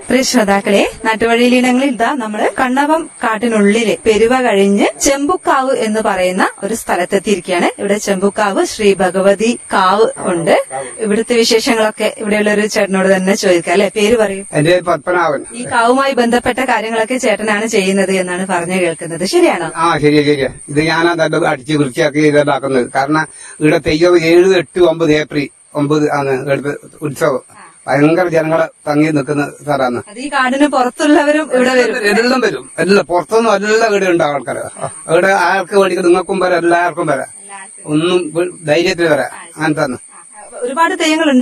പ്രിയ ശ്രോതാക്കളെ നാട്ടുവഴിയിലിടങ്ങളിൽ ഇതാ നമ്മള് കണ്ണവം കാട്ടിനുള്ളില് പെരുവ കഴിഞ്ഞ് ചെമ്പുക്കാവ് എന്ന് പറയുന്ന ഒരു സ്ഥലത്തെത്തിയിരിക്കുകയാണ് ഇവിടെ ചെമ്പുക്കാവ് ശ്രീ ഭഗവതി കാവ് ഉണ്ട് ഇവിടുത്തെ വിശേഷങ്ങളൊക്കെ ഇവിടെയുള്ള ഒരു ചേട്ടനോട് തന്നെ ചോദിക്കാം അല്ലെ പേര് പറയൂ എന്റെ പത്മനാഭൻ ഈ കാവുമായി ബന്ധപ്പെട്ട കാര്യങ്ങളൊക്കെ ചേട്ടനാണ് ചെയ്യുന്നത് എന്നാണ് പറഞ്ഞു കേൾക്കുന്നത് ശരിയാണോ ആ ശരിയാ ശരിയാ ഇത് ഞാനാ തന്നെ അടിച്ച് വൃത്തിയാക്കി ഇതുണ്ടാക്കുന്നത് കാരണം ഇവിടെ തെയ്യം ഏഴ് എട്ട് ഒമ്പത് ഏപ്രിൽ ഒമ്പത് ആണ് ഇവിടുത്തെ ഉത്സവം ഭയങ്കര ജനങ്ങളെ തങ്ങി നിൽക്കുന്ന സ്ഥലമാണ് അത് ഈ കാടിന് പുറത്തുള്ളവരും ഇവിടെ വരും എല്ലാം വരും എല്ലാം പുറത്തൊന്നും എല്ലാം ഇവിടെ ഉണ്ടാവും ആൾക്കാര് ഇവിടെ ആർക്ക് വേണ്ടി നിങ്ങൾക്കും വരാം എല്ലാവർക്കും വരാം ഒന്നും ധൈര്യത്തിൽ വരാം അങ്ങനെ തന്നെ ഒരുപാട് തെയ്യങ്ങൾ